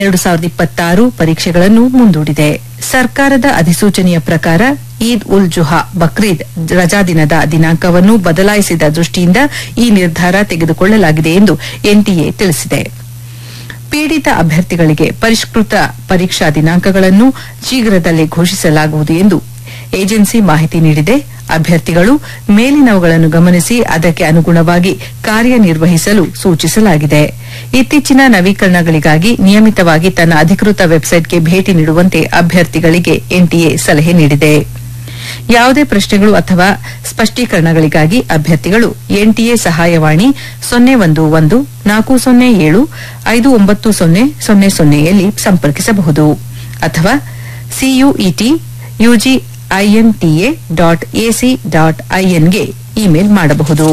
ಎರಡು ಸಾವಿರದ ಇಪ್ಪತ್ತಾರು ಪರೀಕ್ಷೆಗಳನ್ನು ಮುಂದೂಡಿದೆ ಸರ್ಕಾರದ ಅಧಿಸೂಚನೆಯ ಪ್ರಕಾರ ಈದ್ ಉಲ್ ಜುಹಾ ಬಕ್ರೀದ್ ರಜಾದಿನದ ದಿನಾಂಕವನ್ನು ಬದಲಾಯಿಸಿದ ದೃಷ್ಟಿಯಿಂದ ಈ ನಿರ್ಧಾರ ತೆಗೆದುಕೊಳ್ಳಲಾಗಿದೆ ಎಂದು ಎನ್ಟಿಎ ತಿಳಿಸಿದೆ ಪೀಡಿತ ಅಭ್ಯರ್ಥಿಗಳಿಗೆ ಪರಿಷ್ಕೃತ ಪರೀಕ್ಷಾ ದಿನಾಂಕಗಳನ್ನು ಶೀಘ್ರದಲ್ಲೇ ಘೋಷಿಸಲಾಗುವುದು ಎಂದು ಏಜೆನ್ಸಿ ಮಾಹಿತಿ ನೀಡಿದೆ ಅಭ್ಯರ್ಥಿಗಳು ಮೇಲಿನವುಗಳನ್ನು ಗಮನಿಸಿ ಅದಕ್ಕೆ ಅನುಗುಣವಾಗಿ ಕಾರ್ಯನಿರ್ವಹಿಸಲು ಸೂಚಿಸಲಾಗಿದೆ ಇತ್ತೀಚಿನ ನವೀಕರಣಗಳಿಗಾಗಿ ನಿಯಮಿತವಾಗಿ ತನ್ನ ಅಧಿಕೃತ ವೆಬ್ಸೈಟ್ಗೆ ಭೇಟಿ ನೀಡುವಂತೆ ಅಭ್ಯರ್ಥಿಗಳಿಗೆ ಎನ್ಟಿಎ ಸಲಹೆ ನೀಡಿದೆ ಯಾವುದೇ ಪ್ರಶ್ನೆಗಳು ಅಥವಾ ಸ್ಪಷ್ಟೀಕರಣಗಳಿಗಾಗಿ ಅಭ್ಯರ್ಥಿಗಳು ಎನ್ಟಿಎ ಸಹಾಯವಾಣಿ ಸೊನ್ನೆ ಒಂದು ಒಂದು ನಾಲ್ಕು ಸೊನ್ನೆ ಏಳು ಐದು ಒಂಬತ್ತು ಸೊನ್ನೆ ಸೊನ್ನೆ ಸೊನ್ನೆಯಲ್ಲಿ ಸಂಪರ್ಕಿಸಬಹುದು ಅಥವಾ ಸಿಯುಇಟಿ ಯುಜಿ ಐಎನ್ಟಿಎ ಡಾಟ್ ಎಸಿ ಡಾಟ್ ಐಎನ್ಗೆ ಇಮೇಲ್ ಮಾಡಬಹುದು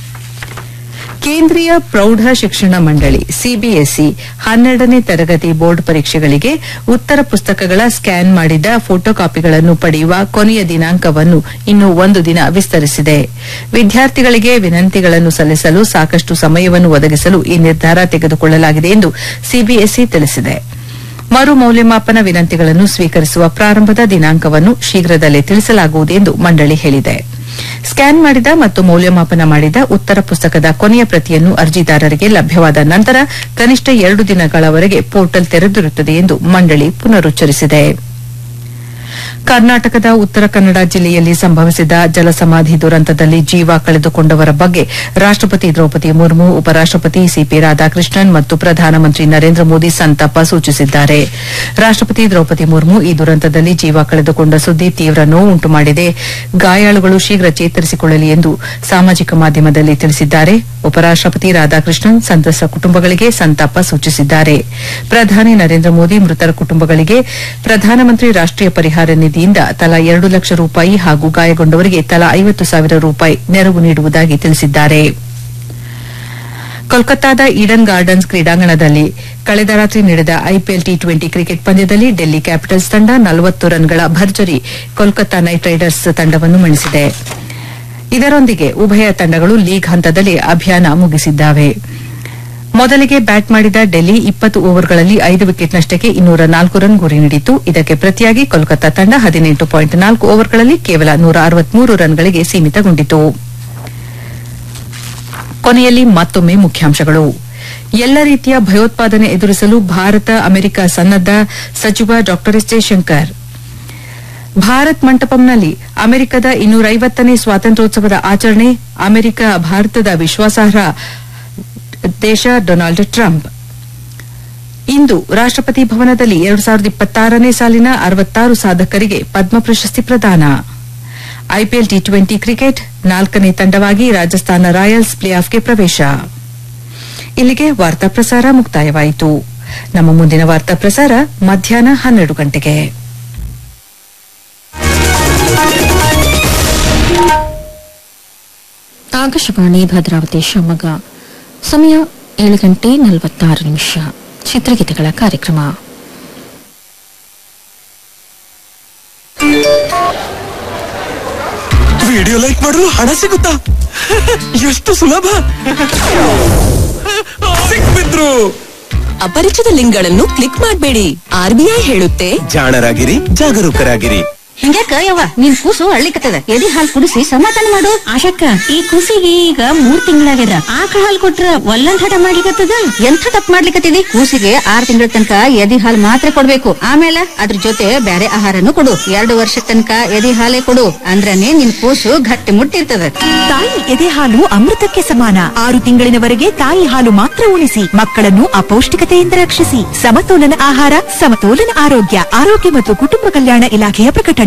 ಕೇಂದ್ರೀಯ ಪ್ರೌಢ ಶಿಕ್ಷಣ ಮಂಡಳಿ ಸಿಬಿಎಸ್ಇ ಹನ್ನೆರಡನೇ ತರಗತಿ ಬೋರ್ಡ್ ಪರೀಕ್ಷೆಗಳಿಗೆ ಉತ್ತರ ಪುಸ್ತಕಗಳ ಸ್ಕ್ಯಾನ್ ಮಾಡಿದ ಫೋಟೋ ಕಾಪಿಗಳನ್ನು ಪಡೆಯುವ ಕೊನೆಯ ದಿನಾಂಕವನ್ನು ಇನ್ನು ಒಂದು ದಿನ ವಿಸ್ತರಿಸಿದೆ ವಿದ್ಯಾರ್ಥಿಗಳಿಗೆ ವಿನಂತಿಗಳನ್ನು ಸಲ್ಲಿಸಲು ಸಾಕಷ್ಟು ಸಮಯವನ್ನು ಒದಗಿಸಲು ಈ ನಿರ್ಧಾರ ತೆಗೆದುಕೊಳ್ಳಲಾಗಿದೆ ಎಂದು ಸಿಬಿಎಸ್ಇ ತಿಳಿಸಿದೆ ಮರು ಮೌಲ್ಯಮಾಪನ ವಿನಂತಿಗಳನ್ನು ಸ್ವೀಕರಿಸುವ ಪ್ರಾರಂಭದ ದಿನಾಂಕವನ್ನು ಶೀಘ್ರದಲ್ಲೇ ತಿಳಿಸಲಾಗುವುದು ಎಂದು ಮಂಡಳಿ ಹೇಳಿದೆ ಸ್ಕ್ಯಾನ್ ಮಾಡಿದ ಮತ್ತು ಮೌಲ್ಯಮಾಪನ ಮಾಡಿದ ಉತ್ತರ ಪುಸ್ತಕದ ಕೊನೆಯ ಪ್ರತಿಯನ್ನು ಅರ್ಜಿದಾರರಿಗೆ ಲಭ್ಯವಾದ ನಂತರ ಕನಿಷ್ಠ ಎರಡು ದಿನಗಳವರೆಗೆ ಪೋರ್ಟಲ್ ತೆರೆದಿರುತ್ತದೆ ಎಂದು ಮಂಡಳಿ ಪುನರುಚ್ಚರಿಸಿದೆ ಕರ್ನಾಟಕದ ಉತ್ತರ ಕನ್ನಡ ಜಿಲ್ಲೆಯಲ್ಲಿ ಸಂಭವಿಸಿದ ಜಲಸಮಾಧಿ ದುರಂತದಲ್ಲಿ ಜೀವ ಕಳೆದುಕೊಂಡವರ ಬಗ್ಗೆ ರಾಷ್ಟಪತಿ ದ್ರೌಪದಿ ಮುರ್ಮು ಉಪರಾಷ್ಟಪತಿ ಸಿಪಿ ರಾಧಾಕೃಷ್ಣನ್ ಮತ್ತು ಪ್ರಧಾನಮಂತ್ರಿ ನರೇಂದ್ರ ಮೋದಿ ಸಂತಾಪ ಸೂಚಿಸಿದ್ದಾರೆ ರಾಷ್ಟಪತಿ ದ್ರೌಪದಿ ಮುರ್ಮು ಈ ದುರಂತದಲ್ಲಿ ಜೀವ ಕಳೆದುಕೊಂಡ ಸುದ್ದಿ ತೀವ್ರ ನೋವು ಉಂಟು ಮಾಡಿದೆ ಗಾಯಾಳುಗಳು ಶೀಘ್ರ ಚೇತರಿಸಿಕೊಳ್ಳಲಿ ಎಂದು ಸಾಮಾಜಿಕ ಮಾಧ್ಯಮದಲ್ಲಿ ತಿಳಿಸಿದ್ದಾರೆ ಉಪರಾಷ್ಟಪತಿ ರಾಧಾಕೃಷ್ಣನ್ ಸಂತ್ರಸ್ತ ಕುಟುಂಬಗಳಿಗೆ ಸಂತಾಪ ಸೂಚಿಸಿದ್ದಾರೆ ಪ್ರಧಾನಿ ನರೇಂದ್ರ ಮೋದಿ ಮೃತರ ಕುಟುಂಬಗಳಿಗೆ ಪ್ರಧಾನಮಂತ್ರಿ ರಾಷ್ಟೀಯ ಪರಿಹಾರ ನಿಧಿಯಿಂದ ತಲಾ ಎರಡು ಲಕ್ಷ ರೂಪಾಯಿ ಹಾಗೂ ಗಾಯಗೊಂಡವರಿಗೆ ತಲಾ ಐವತ್ತು ಸಾವಿರ ರೂಪಾಯಿ ನೆರವು ನೀಡುವುದಾಗಿ ತಿಳಿಸಿದ್ದಾರೆ ಕೋಲ್ಕತ್ತಾದ ಈಡನ್ ಗಾರ್ಡನ್ಸ್ ಕ್ರೀಡಾಂಗಣದಲ್ಲಿ ಕಳೆದ ರಾತ್ರಿ ನಡೆದ ಐಪಿಎಲ್ ಟಿ ಟ್ವೆಂಟಿ ಕ್ರಿಕೆಟ್ ಪಂದ್ಯದಲ್ಲಿ ಡೆಲ್ಲಿ ಕ್ಯಾಪಿಟಲ್ಸ್ ತಂಡ ನಲವತ್ತು ರನ್ಗಳ ಭರ್ಜರಿ ಕೋಲ್ಕತ್ತಾ ನೈಟ್ ರೈಡರ್ಸ್ ತಂಡವನ್ನು ಮಣಿಸಿದೆ ಇದರೊಂದಿಗೆ ಉಭಯ ತಂಡಗಳು ಲೀಗ್ ಹಂತದಲ್ಲಿ ಅಭಿಯಾನ ಮುಗಿಸಿದ್ದಾವೆ ಮೊದಲಿಗೆ ಬ್ಯಾಟ್ ಮಾಡಿದ ಡೆಲ್ಲಿ ಇಪ್ಪತ್ತು ಓವರ್ಗಳಲ್ಲಿ ಐದು ವಿಕೆಟ್ನಷ್ಟಕ್ಕೆ ಇನ್ನೂರ ನಾಲ್ಕು ರನ್ ಗುರಿ ನೀಡಿತು ಇದಕ್ಕೆ ಪ್ರತಿಯಾಗಿ ಕೋಲ್ಕತ್ತಾ ತಂಡ ಹದಿನೆಂಟು ಪಾಯಿಂಟ್ ನಾಲ್ಕು ಓವರ್ಗಳಲ್ಲಿ ಕೇವಲ ನೂರ ಅರವತ್ಮೂರು ರನ್ಗಳಿಗೆ ಸೀಮಿತಗೊಂಡಿತು ಕೊನೆಯಲ್ಲಿ ಮತ್ತೊಮ್ಮೆ ಮುಖ್ಯಾಂಶಗಳು ಎಲ್ಲ ರೀತಿಯ ಭಯೋತ್ಪಾದನೆ ಎದುರಿಸಲು ಭಾರತ ಅಮೆರಿಕ ಸನ್ನದ್ದ ಸಚಿವ ಡಾ ಎಸ್ ಜಯಶಂಕರ್ ಭಾರತ್ ಮಂಟಪಂನಲ್ಲಿ ಅಮೆರಿಕದ ಇನ್ನೂರೈವತ್ತನೇ ಸ್ವಾತಂತ್ರ್ಯೋತ್ಸವದ ಆಚರಣೆ ಅಮೆರಿಕ ಭಾರತದ ವಿಶ್ವಾಸಾರ್ಹ ದೇಶ ಡೊನಾಲ್ಡ್ ಟ್ರಂಪ್ ಇಂದು ರಾಷ್ಟಪತಿ ಭವನದಲ್ಲಿ ಎರಡು ಸಾವಿರದ ಇಪ್ಪತ್ತಾರನೇ ಸಾಲಿನ ಅರವತ್ತಾರು ಸಾಧಕರಿಗೆ ಪದ್ಮ ಪ್ರಶಸ್ತಿ ಪ್ರದಾನ ಐಪಿಎಲ್ ಟಿ ಟ್ವೆಂಟಿ ಕ್ರಿಕೆಟ್ ನಾಲ್ಕನೇ ತಂಡವಾಗಿ ರಾಜಸ್ಥಾನ ರಾಯಲ್ಸ್ ಪ್ಲೇ ಆಫ್ಗೆ ಪ್ರವೇಶ ಇಲ್ಲಿಗೆ ವಾರ್ತಾ ಪ್ರಸಾರ ಮುಕ್ತಾಯವಾಯಿತು ನಮ್ಮ ಮುಂದಿನ ವಾರ್ತಾ ಪ್ರಸಾರ ಮಧ್ಯಾಹ್ನ ಹನ್ನೆರಡು ಗಂಟೆಗೆ ಆಕಾಶವಾಣಿ ಭದ್ರಾವತಿ ಶಿವಮೊಗ್ಗ ಸಮಯ ಏಳು ಗಂಟೆ ನಲವತ್ತಾರು ನಿಮಿಷ ಚಿತ್ರಗೀತೆಗಳ ಕಾರ್ಯಕ್ರಮ ವಿಡಿಯೋ ಲೈಕ್ ಮಾಡಲು ಹಣ ಸಿಗುತ್ತಾ ಎಷ್ಟು ಸುಲಭ ಸಿಕ್ಬಿದ್ರು ಅಪರಿಚಿತ ಲಿಂಕ್ಗಳನ್ನು ಕ್ಲಿಕ್ ಮಾಡಬೇಡಿ ಆರ್ಬಿಐ ಹೇಳುತ್ತೆ ಜಾಣರಾಗಿರಿ ಜಾಗರೂಕರಾಗಿರಿ ಹಿಂಗ್ಯಾಕ ಯವ್ವ ನಿನ್ ಕೂಸು ಅಳ್ಳಿಕತ್ತದ ಎದಿ ಹಾಲ್ ಕುಡಿಸಿ ಸಮಾಧಾನ ಮಾಡು ಆಶಕ್ಕ ಈ ಕೂಸಿಗೆ ಈಗ ಮೂರ್ ತಿಂಗಳಾಗ್ಯದ ಆಕಳ ಹಾಲ್ ಕೊಟ್ರ ಒಲ್ಲಂದ್ ಹಠ ಮಾಡ್ಲಿಕತ್ತದ ಎಂಥ ತಪ್ಪ ಮಾಡ್ಲಿಕತ್ತಿದಿ ಕೂಸಿಗೆ ಆರ್ ತಿಂಗಳ ತನಕ ಎದಿ ಹಾಲ್ ಮಾತ್ರ ಕೊಡ್ಬೇಕು ಆಮೇಲೆ ಅದ್ರ ಜೊತೆ ಬ್ಯಾರೆ ಆಹಾರನು ಕೊಡು ಎರಡು ವರ್ಷ ತನಕ ಎದಿ ಹಾಲೇ ಕೊಡು ಅಂದ್ರನೇ ನಿನ್ ಕೂಸು ಗಟ್ಟಿ ಮುಟ್ಟಿರ್ತದ ತಾಯಿ ಎದೆ ಹಾಲು ಅಮೃತಕ್ಕೆ ಸಮಾನ ಆರು ತಿಂಗಳಿನವರೆಗೆ ತಾಯಿ ಹಾಲು ಮಾತ್ರ ಉಣಿಸಿ ಮಕ್ಕಳನ್ನು ಅಪೌಷ್ಟಿಕತೆಯಿಂದ ರಕ್ಷಿಸಿ ಸಮತೋಲನ ಆಹಾರ ಸಮತೋಲನ ಆರೋಗ್ಯ ಆರೋಗ್ಯ ಮತ್ತು ಕುಟುಂಬ ಕಲ್ಯಾಣ ಇಲಾಖೆಯ ಪ್ರಕಟಣೆ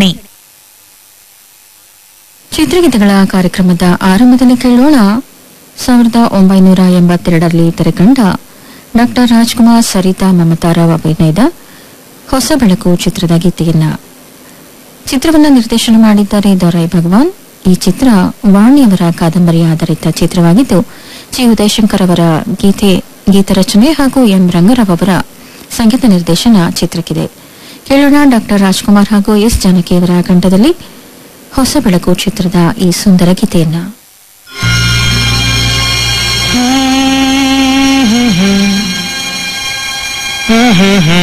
ಚಿತ್ರಗೀತೆಗಳ ಕಾರ್ಯಕ್ರಮದ ಆರಂಭದಲ್ಲಿ ಕೇಳೋಣ ಸಾವಿರದ ಒಂಬೈನೂರ ಎಂಬತ್ತೆರಡರಲ್ಲಿ ತೆರೆಕಂಡ ಡಾ ರಾಜ್ಕುಮಾರ್ ಸರಿತಾ ಮಮತಾರಾವ್ ಅಭಿನಯದ ಹೊಸ ಬೆಳಕು ಚಿತ್ರದ ಗೀತೆಯನ್ನ ಚಿತ್ರವನ್ನು ನಿರ್ದೇಶನ ಮಾಡಿದ್ದಾರೆ ದೊರೈ ಭಗವಾನ್ ಈ ಚಿತ್ರ ವಾಣಿಯವರ ಕಾದಂಬರಿ ಆಧಾರಿತ ಚಿತ್ರವಾಗಿದ್ದು ಜಿ ಉದಯಶಂಕರ್ ಅವರ ಗೀತೆ ಗೀತರಚನೆ ಹಾಗೂ ಎಂ ರಂಗರಾವ್ ಅವರ ಸಂಗೀತ ನಿರ್ದೇಶನ ಚಿತ್ರಕ್ಕಿದೆ ಕೇಳೋಣ ಡಾ ರಾಜ್ಕುಮಾರ್ ಹಾಗೂ ಎಸ್ ಜಾನಕಿಯವರ ಕಂಠದಲ್ಲಿ ಹೊಸ ಬೆಳಕು ಚಿತ್ರದ ಈ ಸುಂದರ ಗೀತೆಯನ್ನ ಹ್ಮ್ ಹ್ಮ್ ಹ್ಮ್